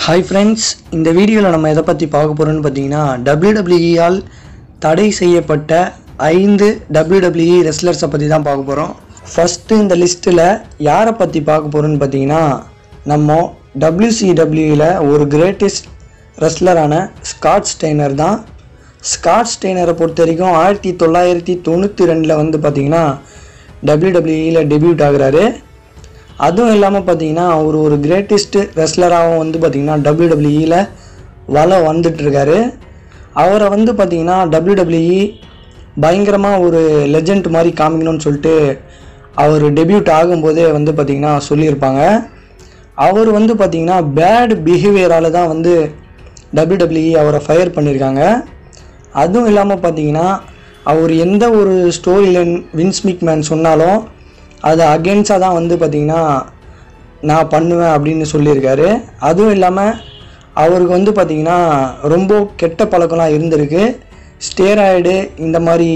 hi friends இந்த வீடியோவில் நம்ம எதை பற்றி பார்க்க போகிறோம்னு பார்த்தீங்கன்னா டபிள்யூடபிள்யூஆல் தடை செய்யப்பட்ட ஐந்து டபிள்யூடபிள்யூஇ ரெஸ்லர்ஸை பற்றி தான் பார்க்க போகிறோம் ஃபஸ்ட்டு இந்த லிஸ்ட்டில் யாரை பற்றி பார்க்க போகிறோம்னு பார்த்தீங்கன்னா நம்ம டபிள்யூசிடபிள்யூவில் ஒரு கிரேட்டஸ்ட் ரெஸ்லரான ஸ்காட் ஸ்டெய்னர் தான் ஸ்காட் ஸ்டெய்னரை பொறுத்த வரைக்கும் ஆயிரத்தி தொள்ளாயிரத்தி தொண்ணூற்றி ரெண்டில் வந்து பார்த்தீங்கன்னா டபிள்யூடபிள்யூஇயில் டெபியூட் ஆகுறாரு அதுவும் இல்லாமல் பார்த்தீங்கன்னா அவர் ஒரு கிரேட்டஸ்ட் ரெஸ்லராகவும் வந்து பார்த்தீங்கன்னா டபிள்யூடபிள்யூஇயில் வள வந்துட்டுருக்காரு அவரை வந்து பார்த்தீங்கன்னா டபிள்யூடபிள்யூஇ பயங்கரமாக ஒரு லெஜண்ட் மாதிரி காமிக்கணும்னு சொல்லிட்டு அவர் டெபியூட் ஆகும்போதே வந்து பார்த்தீங்கன்னா சொல்லியிருப்பாங்க அவர் வந்து பார்த்தீங்கன்னா பேட் பிஹேவியரால் தான் வந்து டபிள்யூடபிள்யூஇ அவரை ஃபயர் பண்ணியிருக்காங்க அதுவும் இல்லாமல் பார்த்தீங்கன்னா அவர் எந்த ஒரு ஸ்டோரி லைன் வின்ஸ்மிக் மேன் சொன்னாலும் அது அகென்ஸ்டாக தான் வந்து பார்த்திங்கன்னா நான் பண்ணுவேன் அப்படின்னு சொல்லியிருக்காரு அதுவும் இல்லாமல் அவருக்கு வந்து பார்த்திங்கன்னா ரொம்ப கெட்ட பழக்கம்லாம் இருந்திருக்கு ஸ்டேராய்டு இந்த மாதிரி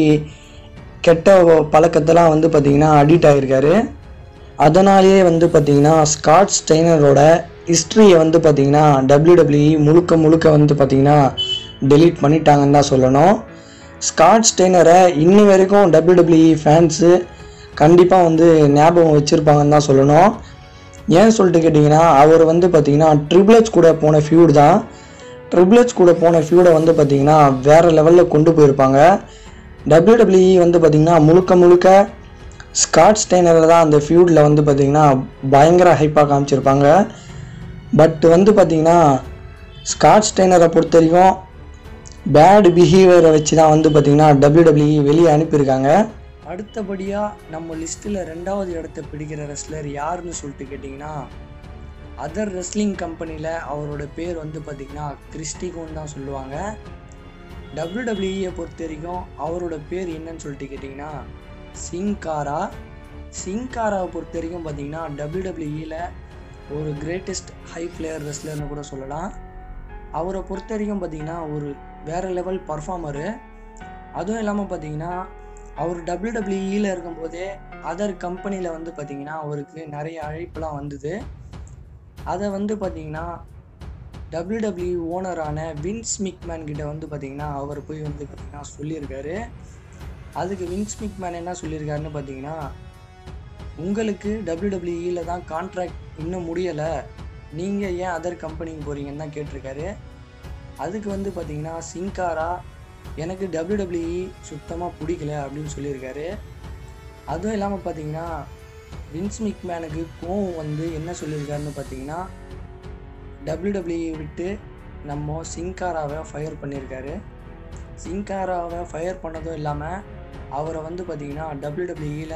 கெட்ட பழக்கத்தெல்லாம் வந்து பார்த்திங்கன்னா அடிக்ட் ஆகிருக்காரு அதனாலேயே வந்து பார்த்திங்கன்னா ஸ்காட் ஸ்டெய்னரோட ஹிஸ்ட்ரியை வந்து பார்த்திங்கன்னா டபிள்யூடபிள்யூஇ முழுக்க முழுக்க வந்து பார்த்திங்கன்னா டெலீட் பண்ணிட்டாங்கன்னு தான் சொல்லணும் ஸ்காட் ஸ்டெய்னரை இன்னி வரைக்கும் டபிள்யூடபிள்யூஇ ஃபேன்ஸு கண்டிப்பாக வந்து ஞாபகம் வச்சுருப்பாங்கன்னு தான் சொல்லணும் ஏன் சொல்லிட்டு கேட்டிங்கன்னா அவர் வந்து பார்த்திங்கன்னா ட்ரிபிள்ஹெச் கூட போன ஃபியூட் தான் ட்ரிபிள்ஹெச் கூட போன ஃபியூடை வந்து பார்த்திங்கன்னா வேறு லெவலில் கொண்டு போயிருப்பாங்க டபிள்யூடபிள்யூஇ வந்து பார்த்திங்கன்னா முழுக்க முழுக்க ஸ்காட் ஸ்டெய்னரில் தான் அந்த ஃபியூடில் வந்து பார்த்திங்கன்னா பயங்கர ஹைப்பாக காமிச்சிருப்பாங்க பட் வந்து பார்த்திங்கன்னா ஸ்காட் ஸ்டெய்னரை பொறுத்த வரைக்கும் பேட் பிஹேவியரை வச்சு தான் வந்து பார்த்திங்கன்னா டபிள்யூடபிள்யூஇ வெளியே அனுப்பியிருக்காங்க அடுத்தபடியாக நம்ம லிஸ்ட்டில் ரெண்டாவது இடத்த பிடிக்கிற ரெஸ்லர் யாருன்னு சொல்லிட்டு கேட்டிங்கன்னா அதர் ரெஸ்லிங் கம்பெனியில் அவரோட பேர் வந்து பார்த்திங்கன்னா கிறிஸ்டிகோன்னு தான் சொல்லுவாங்க டபிள்யூடபிள்யூஇயை பொறுத்த வரைக்கும் அவரோட பேர் என்னன்னு சொல்லிட்டு கேட்டிங்கன்னா சிங்காரா சிங்காராவை பொறுத்த வரைக்கும் பார்த்தீங்கன்னா டபிள்யூடபிள்யூஇயில் ஒரு கிரேட்டஸ்ட் ஹை பிளேயர் ரெஸ்லர்னு கூட சொல்லலாம் அவரை பொறுத்த வரைக்கும் பார்த்தீங்கன்னா ஒரு வேறு லெவல் பர்ஃபார்மரு அதுவும் இல்லாமல் பார்த்தீங்கன்னா அவர் டபிள்யூடபிள்யூஇயில் இருக்கும்போதே அதர் கம்பெனியில் வந்து பார்த்திங்கன்னா அவருக்கு நிறைய அழைப்புலாம் வந்தது அதை வந்து பார்த்திங்கன்னா டபிள்யூடபிள்யூ ஓனரான வின்ஸ் மிக்மேன் கிட்ட வந்து பார்த்திங்கன்னா அவர் போய் வந்து பார்த்திங்கன்னா சொல்லியிருக்காரு அதுக்கு வின்ஸ் மிக்மேன் என்ன சொல்லியிருக்காருன்னு பார்த்தீங்கன்னா உங்களுக்கு டபிள்யூடபிள்யூஇயில் தான் கான்ட்ராக்ட் இன்னும் முடியலை நீங்கள் ஏன் அதர் கம்பெனிக்கு போகிறீங்கன்னு தான் கேட்டிருக்காரு அதுக்கு வந்து பார்த்தீங்கன்னா சிங்காரா எனக்கு டபிள்யூடபிள்யூஇ சுத்தமாக பிடிக்கல அப்படின்னு சொல்லியிருக்காரு அதுவும் இல்லாமல் பார்த்தீங்கன்னா வின்ஸ் மிக்மேனுக்கு கோவம் வந்து என்ன சொல்லியிருக்காருன்னு பார்த்தீங்கன்னா டபிள்யூடபிள்யூஇ விட்டு நம்ம சிங்காராவை ஃபயர் பண்ணியிருக்காரு சிங்காராவை ஃபயர் பண்ணதும் இல்லாமல் அவரை வந்து பார்த்திங்கன்னா டபிள்யூடபிள்யூஇயில்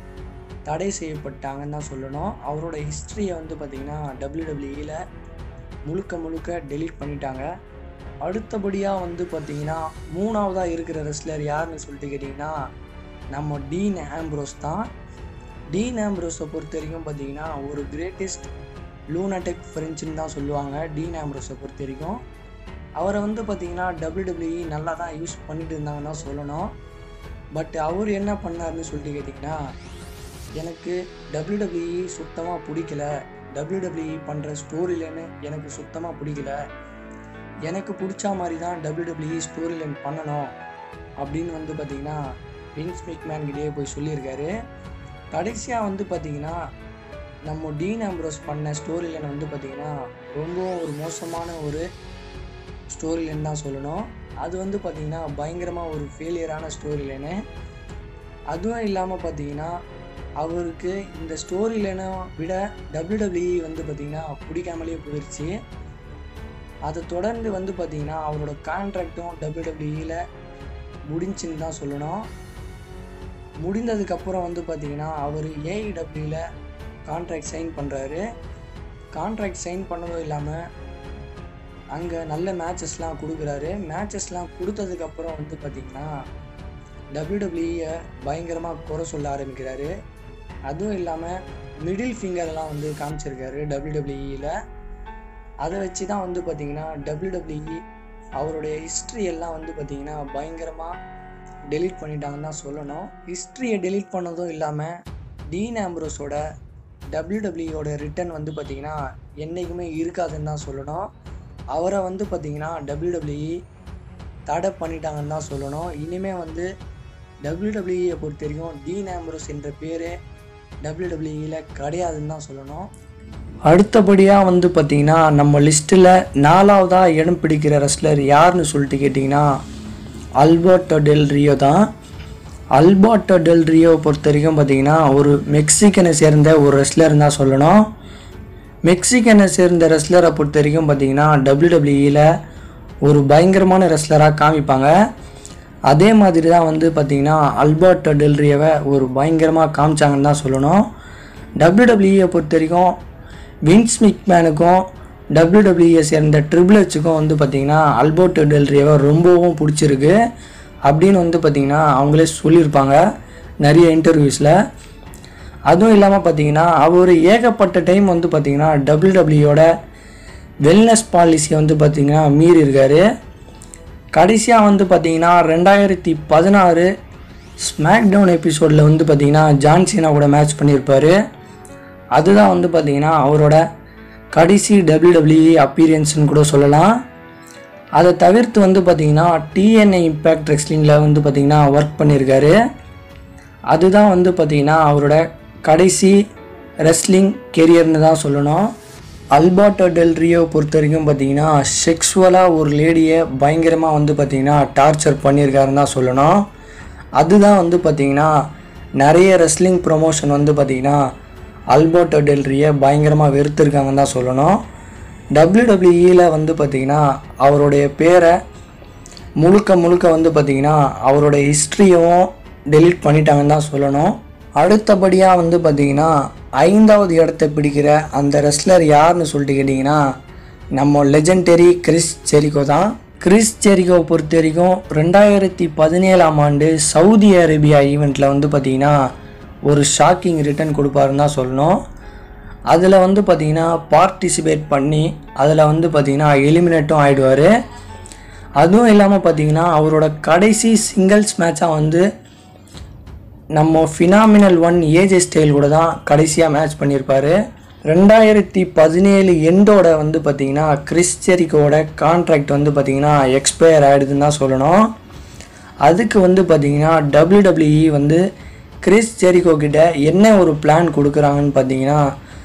தடை செய்யப்பட்டாங்கன்னு தான் சொல்லணும் அவரோட ஹிஸ்ட்ரியை வந்து பார்த்திங்கன்னா டபிள்யூடபிள்யூஇயில் முழுக்க முழுக்க டெலீட் பண்ணிட்டாங்க அடுத்தபடியாக வந்து பார்த்திங்கன்னா மூணாவதாக இருக்கிற ரெஸ்லர் யாருன்னு சொல்லிட்டு கேட்டிங்கன்னா நம்ம டீன் ஆம்ப்ரோஸ் தான் டீன் ஆம்ப்ரோஸை பொறுத்த வரைக்கும் பார்த்தீங்கன்னா ஒரு கிரேட்டஸ்ட் லூனாடெக் ஃப்ரெஞ்சுன்னு தான் சொல்லுவாங்க டீன் ஆம்ப்ரோஸை பொறுத்த வரைக்கும் அவரை வந்து பார்த்திங்கன்னா டபிள்யூடபிள்யூஇ நல்லா தான் யூஸ் பண்ணிட்டு இருந்தாங்கன்னு தான் சொல்லணும் பட் அவர் என்ன பண்ணாருன்னு சொல்லிட்டு கேட்டிங்கன்னா எனக்கு டபிள்யூடபிள்யூஇ சுத்தமாக பிடிக்கல டபிள்யூடபிள்யூஇ பண்ணுற ஸ்டோரிலேன்னு எனக்கு சுத்தமாக பிடிக்கல எனக்கு பிடிச்ச மாதிரி தான் டபிள்யூடபிள்யூஇ ஸ்டோரி லைன் பண்ணணும் அப்படின்னு வந்து பார்த்திங்கன்னா வின்ஸ் மிக்மேன் கிட்டே போய் சொல்லியிருக்காரு கடைசியாக வந்து பார்த்திங்கன்னா நம்ம டீன் ஆம்ப்ரோஸ் பண்ண ஸ்டோரி லைன் வந்து பார்த்திங்கன்னா ரொம்ப ஒரு மோசமான ஒரு ஸ்டோரி லைன் தான் சொல்லணும் அது வந்து பார்த்திங்கன்னா பயங்கரமாக ஒரு ஃபெயிலியரான ஸ்டோரி லைனு அதுவும் இல்லாமல் பார்த்தீங்கன்னா அவருக்கு இந்த ஸ்டோரி லைனை விட டபிள்யூடபிள்யூஇ வந்து பார்த்திங்கன்னா பிடிக்காமலே போயிடுச்சு அதை தொடர்ந்து வந்து பார்த்திங்கன்னா அவரோட கான்ட்ராக்டும் டபிள்யூடபிள்யூஇயில் முடிஞ்சுன்னு தான் சொல்லணும் முடிந்ததுக்கப்புறம் வந்து பார்த்திங்கன்னா அவர் ஏஇடபிள்யூவில் கான்ட்ராக்ட் சைன் பண்ணுறாரு கான்ட்ராக்ட் சைன் பண்ணதும் இல்லாமல் அங்கே நல்ல மேட்சஸ்லாம் கொடுக்குறாரு மேட்சஸ்லாம் கொடுத்ததுக்கப்புறம் வந்து பார்த்திங்கன்னா டபிள்யூடபிள்யூயை பயங்கரமாக குறை சொல்ல ஆரம்பிக்கிறாரு அதுவும் இல்லாமல் மிடில் ஃபிங்கர்லாம் வந்து காமிச்சிருக்காரு டபிள்யூடபிள்யூஇயில் அதை வச்சு தான் வந்து பார்த்திங்கன்னா டபிள்யூடபிள்யூஇ அவருடைய ஹிஸ்ட்ரி எல்லாம் வந்து பார்த்திங்கன்னா பயங்கரமாக டெலீட் பண்ணிட்டாங்கன்னு தான் சொல்லணும் ஹிஸ்ட்ரியை டெலீட் பண்ணதும் இல்லாமல் டீன் ஆம்ப்ரோஸோட டபிள்யூடபிள்யூயோட ரிட்டர்ன் வந்து பார்த்திங்கன்னா என்றைக்குமே இருக்காதுன்னு தான் சொல்லணும் அவரை வந்து பார்த்திங்கன்னா டபிள்யூடபிள்யூஇ தடை பண்ணிட்டாங்கன்னு தான் சொல்லணும் இனிமேல் வந்து டபிள்யூடபிள்யூஇயை பொறுத்த வரைக்கும் டீன் ஆம்பரோஸ் என்ற பேரே டபிள்யூடபிள்யூஇயில் கிடையாதுன்னு தான் சொல்லணும் அடுத்தபடியாக வந்து பார்த்திங்கன்னா நம்ம லிஸ்ட்டில் நாலாவதாக இடம் பிடிக்கிற ரெஸ்லர் யாருன்னு சொல்லிட்டு கேட்டிங்கன்னா அல்பர்டோ டெல் ரியோ தான் அல்பர்டோ டெல் ரியோ பொறுத்த வரைக்கும் பார்த்திங்கன்னா ஒரு மெக்சிகனை சேர்ந்த ஒரு ரெஸ்லர் தான் சொல்லணும் மெக்சிகனை சேர்ந்த ரெஸ்லரை பொறுத்த வரைக்கும் பார்த்திங்கன்னா டபிள்யூடபிள்யூஇயில் ஒரு பயங்கரமான ரெஸ்லராக காமிப்பாங்க அதே மாதிரி தான் வந்து பார்த்திங்கன்னா அல்பர்டோ டெல்ரியாவை ஒரு பயங்கரமாக காமிச்சாங்கன்னு தான் சொல்லணும் டபிள்யூடபிள்யூயை பொறுத்த வரைக்கும் வின்ஸ் மிக்மேனுக்கும் டபிள்யூடபிள்யூயை சேர்ந்த ட்ரிபிள் ஹெச்சுக்கும் வந்து பார்த்திங்கன்னா அல்பர்டோ டெல்ரியாவை ரொம்பவும் பிடிச்சிருக்கு அப்படின்னு வந்து பார்த்திங்கன்னா அவங்களே சொல்லியிருப்பாங்க நிறைய இன்டர்வியூஸில் அதுவும் இல்லாமல் பார்த்தீங்கன்னா அவர் ஏகப்பட்ட டைம் வந்து பார்த்தீங்கன்னா டபிள்யூடபிள்யூயோட வெல்னஸ் பாலிசியை வந்து பார்த்தீங்கன்னா மீறி இருக்காரு கடைசியாக வந்து பார்த்தீங்கன்னா ரெண்டாயிரத்தி பதினாறு ஸ்மாக் டவுன் எபிசோடில் வந்து பார்த்தீங்கன்னா ஜான்சினா கூட மேட்ச் பண்ணியிருப்பார் அதுதான் வந்து பார்த்தீங்கன்னா அவரோட கடைசி டபிள்யூடபிள்யூஇ அப்பீரியன்ஸ்னு கூட சொல்லலாம் அதை தவிர்த்து வந்து பார்த்தீங்கன்னா டிஎன்ஏ இம்பேக்ட் ரெஸ்லிங்கில் வந்து பார்த்தீங்கன்னா ஒர்க் பண்ணியிருக்காரு அதுதான் வந்து பார்த்திங்கன்னா அவரோட கடைசி ரெஸ்லிங் கெரியர்னு தான் சொல்லணும் அல்பர்டோ டெல் ரியோ பொறுத்த வரைக்கும் பார்த்தீங்கன்னா செக்ஸுவலாக ஒரு லேடியை பயங்கரமாக வந்து பார்த்திங்கன்னா டார்ச்சர் பண்ணியிருக்காருன்னு தான் சொல்லணும் அதுதான் வந்து பார்த்திங்கன்னா நிறைய ரெஸ்லிங் ப்ரொமோஷன் வந்து பார்த்திங்கன்னா அல்பர்டோ டெல் ரியை பயங்கரமாக வெறுத்திருக்காங்கன்னு தான் சொல்லணும் டபிள்யூடபிள்யூஇயில் வந்து பார்த்திங்கன்னா அவருடைய பேரை முழுக்க முழுக்க வந்து பார்த்திங்கன்னா அவரோட ஹிஸ்ட்ரியவும் டெலீட் பண்ணிட்டாங்கன்னு தான் சொல்லணும் அடுத்தபடியாக வந்து பார்த்திங்கன்னா ஐந்தாவது இடத்தை பிடிக்கிற அந்த ரெஸ்லர் யாருன்னு சொல்லிட்டு கேட்டிங்கன்னா நம்ம லெஜெண்டரி கிறிஸ் ஜெரிகோ தான் கிறிஸ் ஜெரிகோ பொறுத்த வரைக்கும் ரெண்டாயிரத்தி பதினேழாம் ஆண்டு சவுதி அரேபியா ஈவெண்ட்டில் வந்து பார்த்திங்கன்னா ஒரு ஷாக்கிங் ரிட்டர்ன் கொடுப்பாருன்னு தான் சொல்லணும் அதில் வந்து பார்த்திங்கன்னா பார்ட்டிசிபேட் பண்ணி அதில் வந்து பார்த்திங்கன்னா எலிமினேட்டும் ஆகிடுவார் அதுவும் இல்லாமல் பார்த்தீங்கன்னா அவரோட கடைசி சிங்கிள்ஸ் மேட்சாக வந்து நம்ம ஃபினாமினல் ஒன் ஏஜே ஸ்டைல் கூட தான் கடைசியாக மேட்ச் பண்ணியிருப்பார் ரெண்டாயிரத்தி பதினேழு எண்டோட வந்து பார்த்திங்கன்னா கிறிஸ் ஜெரிக்கோட கான்ட்ராக்ட் வந்து பார்த்திங்கன்னா எக்ஸ்பயர் ஆகிடுதுன்னு தான் சொல்லணும் அதுக்கு வந்து பார்த்திங்கன்னா டபிள்யூடபிள்யூஇ வந்து கிறிஸ் ஜெரிகோ கிட்ட என்ன ஒரு பிளான் கொடுக்குறாங்கன்னு பார்த்தீங்கன்னா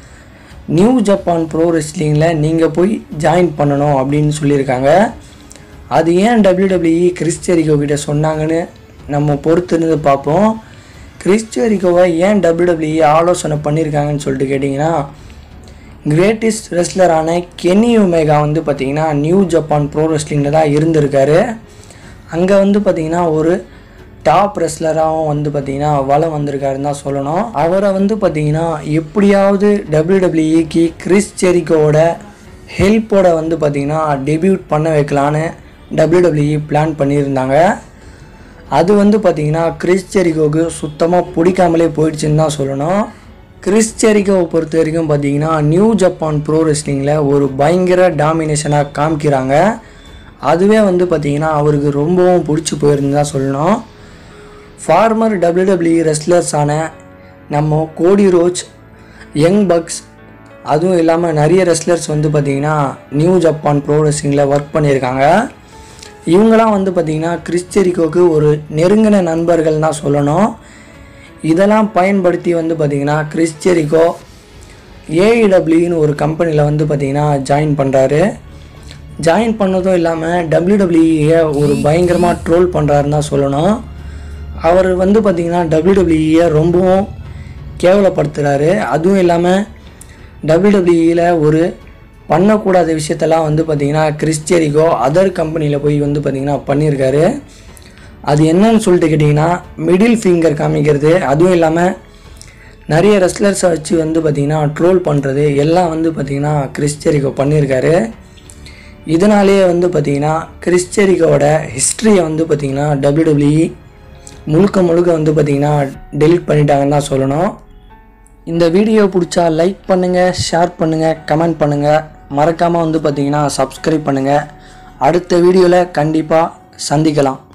நியூ ஜப்பான் ப்ரோ ரெஸ்லிங்கில் நீங்கள் போய் ஜாயின் பண்ணணும் அப்படின்னு சொல்லியிருக்காங்க அது ஏன் டபிள்யூடபிள்யூஇ கிறிஸ் ஜெரிகோ கிட்ட சொன்னாங்கன்னு நம்ம பொறுத்திருந்து பார்ப்போம் கிறிஸ் ஜெரிகோவை ஏன் டபிள்யூடபிள்யூஇ ஆலோசனை பண்ணியிருக்காங்கன்னு சொல்லிட்டு கேட்டிங்கன்னா கிரேட்டஸ்ட் ரெஸ்லரான கெனி ஒமேகா வந்து பார்த்திங்கன்னா நியூ ஜப்பான் ப்ரோ ரெஸ்லிங்கில் தான் இருந்திருக்காரு அங்கே வந்து பார்த்திங்கன்னா ஒரு டாப் ரெஸ்லராகவும் வந்து பார்த்திங்கன்னா வளம் வந்திருக்காருன்னு தான் சொல்லணும் அவரை வந்து பார்த்திங்கன்னா எப்படியாவது டபிள்யூடபிள்யூஇக்கு கிறிஸ் ஜெரிகோவோட ஹெல்ப்போட வந்து பார்த்திங்கன்னா டெபியூட் பண்ண வைக்கலான்னு டபிள்யூடபிள்யூஇ பிளான் பண்ணியிருந்தாங்க அது வந்து பார்த்திங்கன்னா கிறிஸ் ஜெரிகோவுக்கு சுத்தமாக பிடிக்காமலே போயிடுச்சுன்னு தான் சொல்லணும் கிறிஸ் ஜெரிகோவை பொறுத்த வரைக்கும் பார்த்தீங்கன்னா நியூ ஜப்பான் ப்ரோ ரெஸ்லிங்கில் ஒரு பயங்கர டாமினேஷனாக காமிக்கிறாங்க அதுவே வந்து பார்த்திங்கன்னா அவருக்கு ரொம்பவும் பிடிச்சி போயிருந்து தான் சொல்லணும் ஃபார்மர் டபிள்யூடபிள்யூ ரெஸ்லர்ஸான நம்ம கோடி ரோச் யங் பக்ஸ் அதுவும் இல்லாமல் நிறைய ரெஸ்லர்ஸ் வந்து பார்த்திங்கன்னா நியூ ஜப்பான் ப்ரோ ரெஸ்லிங்கில் ஒர்க் பண்ணியிருக்காங்க இவங்களாம் வந்து பார்த்திங்கன்னா கிறிஸ் ஜெரிகோவுக்கு ஒரு நெருங்கின நண்பர்கள் தான் சொல்லணும் இதெல்லாம் பயன்படுத்தி வந்து பார்த்திங்கன்னா கிறிஸ் ஜெரிகோ ஏஇடபிள்யூன்னு ஒரு கம்பெனியில் வந்து பார்த்திங்கன்னா ஜாயின் பண்ணுறாரு ஜாயின் பண்ணதும் இல்லாமல் டபிள்யூடபிள்யூஏ ஒரு பயங்கரமாக ட்ரோல் பண்ணுறாருன்னு தான் சொல்லணும் அவர் வந்து பார்த்திங்கன்னா டபிள்யூடபிள்யூஏ ரொம்பவும் கேவலப்படுத்துகிறாரு அதுவும் இல்லாமல் டபிள்யூடபிள்யூயில் ஒரு பண்ணக்கூடாத விஷயத்தெல்லாம் வந்து பார்த்திங்கன்னா கிறிஸ்டியரிகோ அதர் கம்பெனியில் போய் வந்து பார்த்திங்கன்னா பண்ணியிருக்காரு அது என்னன்னு சொல்லிட்டு கேட்டிங்கன்னா மிடில் ஃபிங்கர் காமிக்கிறது அதுவும் இல்லாமல் நிறைய ரெஸ்லர்ஸை வச்சு வந்து பார்த்திங்கன்னா ட்ரோல் பண்ணுறது எல்லாம் வந்து பார்த்திங்கன்னா கிறிஸ்டியரிகோ பண்ணியிருக்காரு இதனாலேயே வந்து பார்த்திங்கன்னா கிறிஸ்டியரிகோட ஹிஸ்ட்ரியை வந்து பார்த்திங்கன்னா டபிள்யூடபிள்யூஇ முழுக்க முழுக்க வந்து பார்த்திங்கன்னா டெலிட் பண்ணிட்டாங்கன்னு தான் சொல்லணும் இந்த வீடியோ பிடிச்சா லைக் பண்ணுங்கள் ஷேர் பண்ணுங்கள் கமெண்ட் பண்ணுங்கள் மறக்காமல் வந்து பார்த்திங்கன்னா சப்ஸ்கிரைப் பண்ணுங்கள் அடுத்த வீடியோவில் கண்டிப்பாக சந்திக்கலாம்